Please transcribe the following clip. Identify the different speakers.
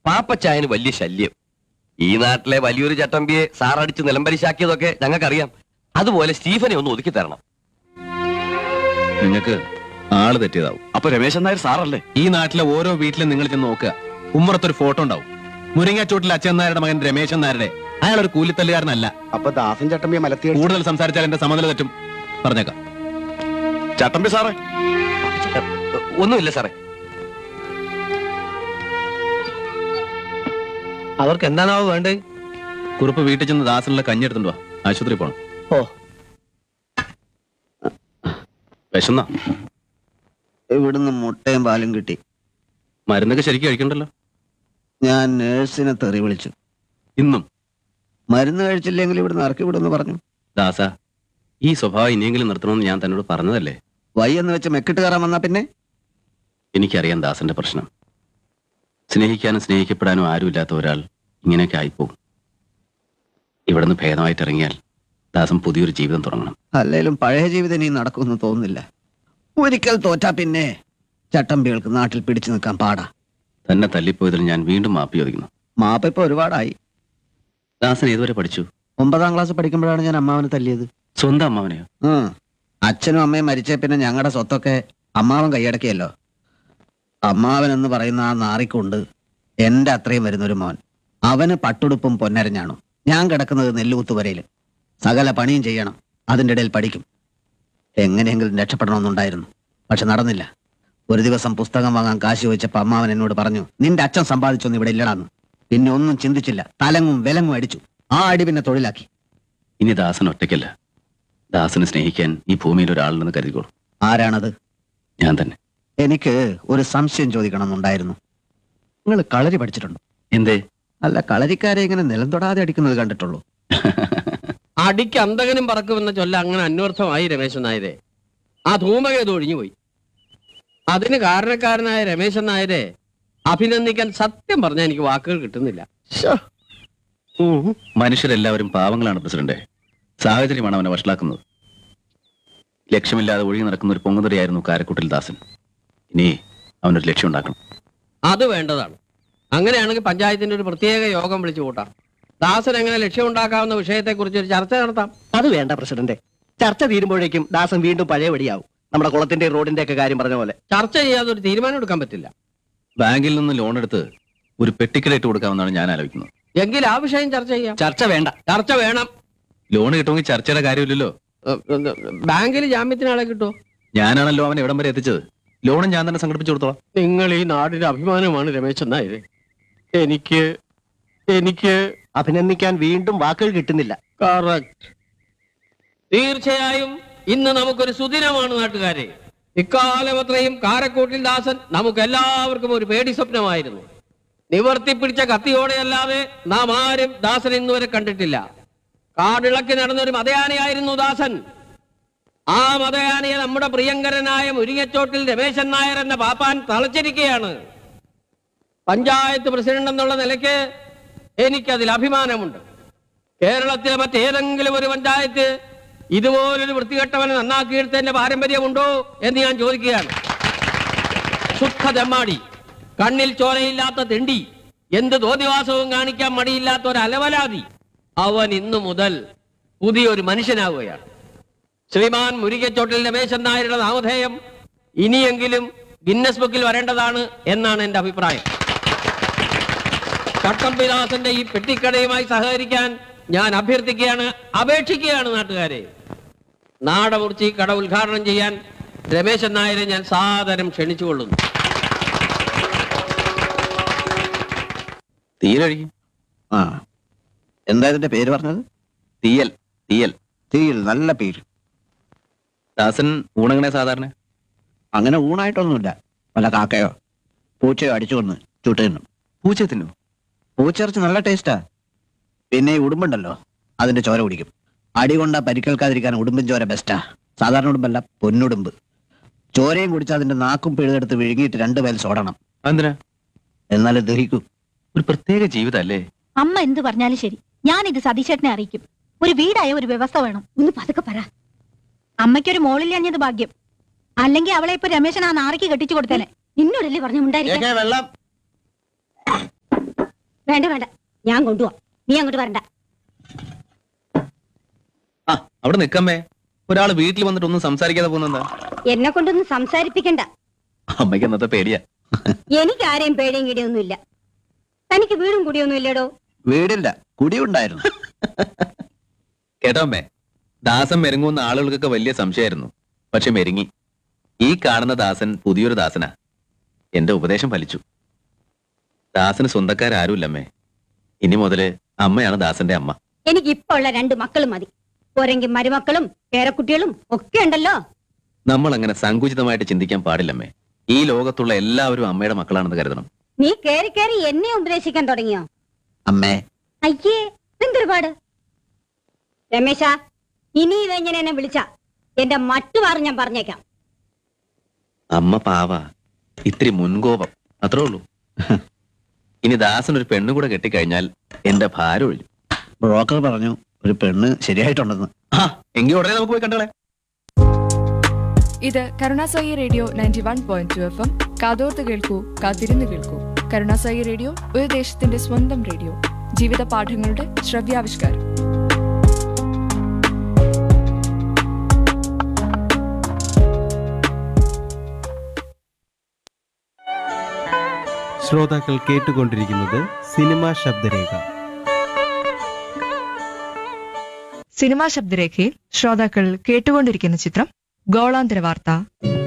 Speaker 1: പാപ്പച്ചായന് വലിയ ശല്യം ഈ നാട്ടിലെ വലിയൊരു ചട്ടമ്പിയെ സാറടിച്ച് നിലംപരിശാക്കിയതൊക്കെ ഞങ്ങൾക്കറിയാം അതുപോലെ സ്റ്റീഫനെ ഒന്ന് ഒതുക്കി തരണം
Speaker 2: നിങ്ങൾക്ക് ആള് തെറ്റിയതാവും
Speaker 3: അപ്പൊ രമേശൻ നായർ സാറല്ലേ
Speaker 2: ഈ നാട്ടിലെ ഓരോ വീട്ടിലും നിങ്ങൾ ചെന്ന് നോക്കുക ഉമ്മറത്തൊരു ഫോട്ടോ ഉണ്ടാവും മുരിങ്ങാച്ചോട്ടിൽ അച്ഛൻ നായരുടെ മകൻ രമേശൻ നായരുടെ അയാൾ ഒരു കൂലിത്തല്ലുകാരനല്ല
Speaker 4: അപ്പൊ ദാസൻ ചട്ടമ്പിയെ മലത്തി
Speaker 2: കൂടുതൽ സംസാരിച്ചാൽ എന്റെ സമനില തെറ്റും പറഞ്ഞേക്കാം
Speaker 3: ചട്ടമ്പി സാറേ
Speaker 1: ഒന്നുമില്ല സാറേ
Speaker 5: അവർക്ക് എന്താണാവോ വേണ്ടത്
Speaker 2: കുറുപ്പ് വീട്ടിൽ ചെന്ന് ദാസനുള്ള കഞ്ഞി എടുത്തുണ്ടോ ആശുപത്രി പോണം
Speaker 5: ഓ
Speaker 2: വിശന്ന
Speaker 4: ഇവിടുന്ന് മുട്ടയും പാലും കിട്ടി
Speaker 2: മരുന്നൊക്കെ ശരിക്കും കഴിക്കണ്ടല്ലോ
Speaker 4: ഞാൻ നേഴ്സിനെ തെറി വിളിച്ചു
Speaker 2: ഇന്നും
Speaker 4: മരുന്ന് കഴിച്ചില്ലെങ്കിൽ ഇവിടുന്ന് ഇറക്കി വിടുമെന്ന് പറഞ്ഞു
Speaker 2: ദാസ ഈ സ്വഭാവം ഇനിയെങ്കിലും നിർത്തണമെന്ന് ഞാൻ തന്നോട് പറഞ്ഞതല്ലേ
Speaker 4: വൈ എന്ന് വെച്ച് മെക്കിട്ട് കയറാൻ വന്നാ പിന്നെ
Speaker 2: എനിക്കറിയാം ദാസന്റെ പ്രശ്നം സ്നേഹിക്കാനും സ്നേഹിക്കപ്പെടാനും ആരുമില്ലാത്ത ഒരാൾ ഇങ്ങനെയൊക്കെ ആയിപ്പോകും ഇവിടുന്ന് ഭേദമായിട്ട് ഇറങ്ങിയാൽ ദാസൻ പുതിയൊരു ജീവിതം തുടങ്ങണം
Speaker 4: അല്ലേലും പഴയ ജീവിതം ഇനി നടക്കുമെന്ന് തോന്നുന്നില്ല ഒരിക്കൽ തോറ്റാ പിന്നെ ചട്ടമ്പികൾക്ക് നാട്ടിൽ പിടിച്ചു നിൽക്കാൻ പാടാ
Speaker 2: തന്നെ തല്ലിപ്പോയതിൽ ഞാൻ വീണ്ടും മാപ്പി ചോദിക്കുന്നു
Speaker 4: മാപ്പ ഇപ്പൊ ഒരുപാടായി
Speaker 2: ദാസൻ ഏതുവരെ പഠിച്ചു
Speaker 4: ഒമ്പതാം ക്ലാസ് പഠിക്കുമ്പോഴാണ് ഞാൻ അമ്മാവനെ തല്ലിയത്
Speaker 2: സ്വന്തം അമ്മാവനെയോ
Speaker 4: ഉം. അച്ഛനും അമ്മയും മരിച്ച പിന്നെ ഞങ്ങളുടെ സ്വത്തൊക്കെ അമ്മാവൻ കൈയടക്കിയല്ലോ അമ്മാവൻ എന്ന് പറയുന്ന ആ നാറിക്കൊണ്ട് എന്റെ അത്രയും വരുന്നൊരു മോൻ അവന് പട്ടുടുപ്പും പൊന്നരഞ്ഞാണു ഞാൻ കിടക്കുന്നത് നെല്ലുകുത്തുവരയിൽ സകല പണിയും ചെയ്യണം അതിൻ്റെ ഇടയിൽ പഠിക്കും എങ്ങനെയെങ്കിലും രക്ഷപ്പെടണമെന്നുണ്ടായിരുന്നു പക്ഷെ നടന്നില്ല ഒരു ദിവസം പുസ്തകം വാങ്ങാൻ കാശ് ചോദിച്ചപ്പോൾ അമ്മാവൻ എന്നോട് പറഞ്ഞു നിന്റെ അച്ഛൻ സമ്പാദിച്ചൊന്നും ഇവിടെ ഇല്ലടാന്ന് പിന്നെ ഒന്നും ചിന്തിച്ചില്ല തലങ്ങും വിലങ്ങും അടിച്ചു ആ അടി പിന്നെ തൊഴിലാക്കി
Speaker 2: ഇനി ദാസൻ ഒറ്റയ്ക്കല്ല ദാസനെ സ്നേഹിക്കാൻ ഈ ഭൂമിയിൽ ഒരാളുണ്ടെന്ന് കരുതിക്കോളൂ
Speaker 4: ആരാണത്
Speaker 2: ഞാൻ തന്നെ
Speaker 4: എനിക്ക് ഒരു സംശയം ചോദിക്കണമെന്നുണ്ടായിരുന്നു നിങ്ങൾ കളരി പഠിച്ചിട്ടുണ്ടോ
Speaker 2: എന്തേ
Speaker 4: അല്ല കളരിക്കാരെ ഇങ്ങനെ നിലം തൊടാതെ അടിക്കുന്നത് കണ്ടിട്ടുള്ളൂ
Speaker 5: അടിക്ക് അന്തകനും പറക്കുമെന്ന ചൊല്ല അങ്ങനെ അന്വർത്ഥമായി രമേശൻ നായരെ ആ ധൂമകേതു ഒഴിഞ്ഞുപോയി അതിന് കാരണക്കാരനായ രമേശൻ നായരെ അഭിനന്ദിക്കാൻ സത്യം പറഞ്ഞാൽ എനിക്ക് വാക്കുകൾ കിട്ടുന്നില്ല ശ്ശോ. ഉം.
Speaker 2: മനുഷ്യരെല്ലാവരും പാവങ്ങളാണ് പ്രസിഡന്റ് സാഹചര്യമാണ് അവനെ വഷളാക്കുന്നത് ലക്ഷ്യമില്ലാതെ ഒഴുകി നടക്കുന്ന ഒരു പൊങ്ങുതടിയായിരുന്നു കാരക്കുട്ടിൽ ദാസൻ ഇനി അവനൊരു ലക്ഷ്യം ഉണ്ടാക്കണം
Speaker 5: അത് വേണ്ടതാണ് അങ്ങനെയാണെങ്കിൽ പഞ്ചായത്തിന്റെ ഒരു പ്രത്യേക യോഗം വിളിച്ചു കൂട്ടാം ദാസൻ എങ്ങനെ ലക്ഷ്യമുണ്ടാക്കാവുന്ന വിഷയത്തെക്കുറിച്ച് ഒരു ചർച്ച നടത്താം
Speaker 6: അത് വേണ്ട പ്രസിഡന്റ് ചർച്ച തീരുമ്പോഴേക്കും ദാസൻ വീണ്ടും പഴയപടിയാവും നമ്മുടെ കുളത്തിന്റെ റോഡിന്റെ ഒക്കെ കാര്യം പറഞ്ഞ പോലെ
Speaker 5: ചർച്ച ചെയ്യാതെ ഒരു തീരുമാനം എടുക്കാൻ പറ്റില്ല
Speaker 2: ബാങ്കിൽ നിന്ന് ലോൺ എടുത്ത് ഒരു പെട്ടിക്കട ഇട്ട് കൊടുക്കാമെന്നാണ് ഞാൻ ആലോചിക്കുന്നത്
Speaker 5: എങ്കിൽ ആ വിഷയം ചർച്ച ചെയ്യാം
Speaker 6: ചർച്ച വേണ്ട
Speaker 5: ചർച്ച വേണം
Speaker 2: ലോൺ കിട്ടുമെങ്കിൽ ചർച്ചയുടെ കാര്യമില്ലല്ലോ
Speaker 5: ബാങ്കിൽ ജാമ്യത്തിന് ആളെ കിട്ടുമോ
Speaker 2: ഞാനാണല്ലോ അവൻ എവിടം വരെ എത്തിച്ചത് ലോണും ഞാൻ തന്നെ സംഘടിപ്പിച്ചു കൊടുത്തോളാം
Speaker 5: നിങ്ങൾ ഈ നാടിന്റെ അഭിമാനമാണ് രമേശൻ നായർ എനിക്ക് എനിക്ക്
Speaker 6: അഭിനന്ദിക്കാൻ വീണ്ടും വാക്കുകൾ കിട്ടുന്നില്ല
Speaker 5: കറക്റ്റ് തീർച്ചയായും ഇന്ന് നമുക്കൊരു സുദിനമാണ് നാട്ടുകാരെ ഇക്കാലം അത്രയും കാരക്കോട്ടിൽ ദാസൻ നമുക്ക് എല്ലാവർക്കും ഒരു പേടി സ്വപ്നമായിരുന്നു നിവർത്തി പിടിച്ച കത്തിയോടെയല്ലാതെ നാം ആരും ദാസൻ ഇന്നുവരെ കണ്ടിട്ടില്ല കാടിളക്കി നടന്നൊരു മതയാനയായിരുന്നു ദാസൻ ആ മതയാനയെ നമ്മുടെ പ്രിയങ്കരനായ മുരിങ്ങച്ചോട്ടിൽ രമേശൻ നായർ എന്ന പാപ്പാൻ തളച്ചിരിക്കുകയാണ് പഞ്ചായത്ത് പ്രസിഡന്റ് എന്നുള്ള നിലയ്ക്ക് എനിക്കതിൽ അഭിമാനമുണ്ട് കേരളത്തിലെ മറ്റേതെങ്കിലും ഒരു പഞ്ചായത്ത് ഇതുപോലൊരു വൃത്തികെട്ടവനെ നന്നാക്കിയെടുത്തതിന്റെ പാരമ്പര്യമുണ്ടോ എന്ന് ഞാൻ ചോദിക്കുകയാണ് ശുദ്ധ തെമ്മാടി കണ്ണിൽ ചോരയില്ലാത്ത തിണ്ടി എന്ത് തോന്നിവാസവും കാണിക്കാൻ മടിയില്ലാത്ത ഒരു അലവലാതി അവൻ ഇന്നു മുതൽ പുതിയൊരു മനുഷ്യനാവുകയാണ് ശ്രീമാൻ മുരികച്ചോട്ടിൽ രമേശൻ നായരുടെ നാമധേയം ഇനിയെങ്കിലും ഗിന്നസ് ബുക്കിൽ വരേണ്ടതാണ് എന്നാണ് എന്റെ അഭിപ്രായം ചട്ടമ്പിദാസന്റെ ഈ പെട്ടിക്കടയുമായി സഹകരിക്കാൻ ഞാൻ അഭ്യർത്ഥിക്കുകയാണ് അപേക്ഷിക്കുകയാണ് നാട്ടുകാരെ നാടമുറിച്ച് ഈ കട ഉദ്ഘാടനം ചെയ്യാൻ രമേശൻ നായരെ ഞാൻ സാദരം ക്ഷണിച്ചുകൊള്ളുന്നു
Speaker 2: തീയൽ കഴിക്കും
Speaker 4: ആ എന്താ ഇതിന്റെ പേര് പറഞ്ഞത്
Speaker 2: തീയൽ തീയൽ
Speaker 4: തീയിൽ നല്ല പേര്
Speaker 2: ദാസൻ ഊണങ്ങനെ സാധാരണ
Speaker 4: അങ്ങനെ ഊണായിട്ടൊന്നുമില്ല വല്ല കാക്കയോ പൂച്ചയോ അടിച്ചു കൊന്ന് ചുട്ട് തിന്നും
Speaker 2: പൂച്ച തിന്നു
Speaker 4: പൂച്ചിറച്ചി നല്ല ടേസ്റ്റാ പിന്നെ ഈ ഉടുമ്പുണ്ടല്ലോ അതിന്റെ ചോര കുടിക്കും അടി കൊണ്ട പരിക്കേൽക്കാതിരിക്കാൻ ഉടുമ്പൻ ചോര ബെസ്റ്റാ സാധാരണ ഉടുമ്പല്ല പൊന്നുടുമ്പ് ചോരയും കുടിച്ച് അതിന്റെ നാക്കും പിഴുതെടുത്ത് വിഴുങ്ങിയിട്ട് രണ്ടു പേൽ സോടണം
Speaker 2: എന്തിനാ
Speaker 4: എന്നാലേ ദഹിക്കൂ
Speaker 2: ഒരു പ്രത്യേക ജീവിതമല്ലേ
Speaker 7: അമ്മ എന്ത് പറഞ്ഞാലും ശരി ഞാൻ ഇത് സതീശേട്ടനെ അറിയിക്കും ഒരു വീടായ ഒരു വ്യവസ്ഥ വേണം ഒന്ന് പതുക്കെ പറ അമ്മയ്ക്കൊരു മോളില്ലഞ്ഞത് ഭാഗ്യം അല്ലെങ്കിൽ അവളെ ഇപ്പൊ രമേശൻ ആ നാറിക്ക് കെട്ടിച്ചു കൊടുത്തേനെ ഇന്നോടല്ലേ പറഞ്ഞു ഉണ്ടായിരിക്കും
Speaker 4: വെള്ളം
Speaker 8: വേണ്ട വേണ്ട ഞാൻ കൊണ്ടുപോവാം നീ അങ്ങോട്ട് വരണ്ട
Speaker 2: ആ അവിടെ നിക്കമ്മേ ഒരാൾ വീട്ടിൽ വന്നിട്ട് ഒന്നും സംസാരിക്കാതെ പോകുന്നെന്താ
Speaker 8: എന്നെ കൊണ്ടൊന്നും സംസാരിപ്പിക്കണ്ട
Speaker 2: അമ്മയ്ക്ക് അന്നത്തെ പേടിയാ
Speaker 8: എനിക്ക് ആരെയും പേടിയും കിടിയൊന്നുമില്ല തനിക്ക് വീടും കുടിയൊന്നും ഇല്ലടോ
Speaker 4: വീടില്ല കുടിയുണ്ടായിരുന്നു
Speaker 2: കേട്ടോ അമ്മേ ദാസൻ മെരുങ്ങുന്ന ആളുകൾക്കൊക്കെ വലിയ സംശയമായിരുന്നു പക്ഷെ മെരുങ്ങി ഈ കാണുന്ന ദാസൻ പുതിയൊരു ദാസനാ എന്റെ ഉപദേശം ഫലിച്ചു ദാസന് സ്വന്തക്കാരാരുമില്ലമ്മേ ഇനി മുതല് അമ്മയാണ് ദാസന്റെ അമ്മ
Speaker 8: എനിക്ക് ഇപ്പൊ ഉള്ള രണ്ട് മക്കളും മതി പോരെങ്കിൽ മരുമക്കളും പേരക്കുട്ടികളും ഒക്കെ ഉണ്ടല്ലോ
Speaker 2: നമ്മൾ അങ്ങനെ സങ്കുചിതമായിട്ട് ചിന്തിക്കാൻ പാടില്ലമ്മേ ഈ ലോകത്തുള്ള എല്ലാവരും അമ്മയുടെ മക്കളാണെന്ന് കരുതണം
Speaker 8: നീ കേറി കേറി എന്നെ ഉപദേശിക്കാൻ തുടങ്ങിയോ
Speaker 4: അമ്മേ
Speaker 8: അയ്യേ എന്തൊരുപാട് രമേശ ഇനി ഇതെങ്ങനെ എന്നെ വിളിച്ച എന്റെ മറ്റുമാറ് ഞാൻ പറഞ്ഞേക്കാം
Speaker 2: അമ്മ പാവ ഇത്തിരി മുൻകോപം അത്രേ ഉള്ളൂ ഇനി ദാസൻ ഒരു പെണ്ണു കൂടെ കെട്ടിക്കഴിഞ്ഞാൽ എന്റെ ഭാരം ഒഴിഞ്ഞു
Speaker 4: ബ്രോക്കർ പറഞ്ഞു ഒരു പെണ്ണ് ശരിയായിട്ടുണ്ടെന്ന്
Speaker 2: ആ എങ്കിൽ ഉടനെ നമുക്ക് പോയി കണ്ടോളെ
Speaker 9: ഇത് കരുണാസായി radio ninety one point two F M കാതോർത്ത് കേൾക്കൂ കാത്തിരുന്ന് കേൾക്കൂ കരുണാസായി റേഡിയോ ഒരു ദേശത്തിന്റെ സ്വന്തം റേഡിയോ ജീവിത പാഠങ്ങളുടെ ശ്രവ്യാവിഷ്കാരം
Speaker 10: ശ്രോതാക്കൾ കേട്ടുകൊണ്ടിരിക്കുന്നത് സിനിമാ ശബ്ദരേഖ
Speaker 9: സിനിമാ ശബ്ദരേഖയിൽ ശ്രോതാക്കൾ കേട്ടുകൊണ്ടിരിക്കുന്ന ചിത്രം ഗോളാന്തര വാർത്ത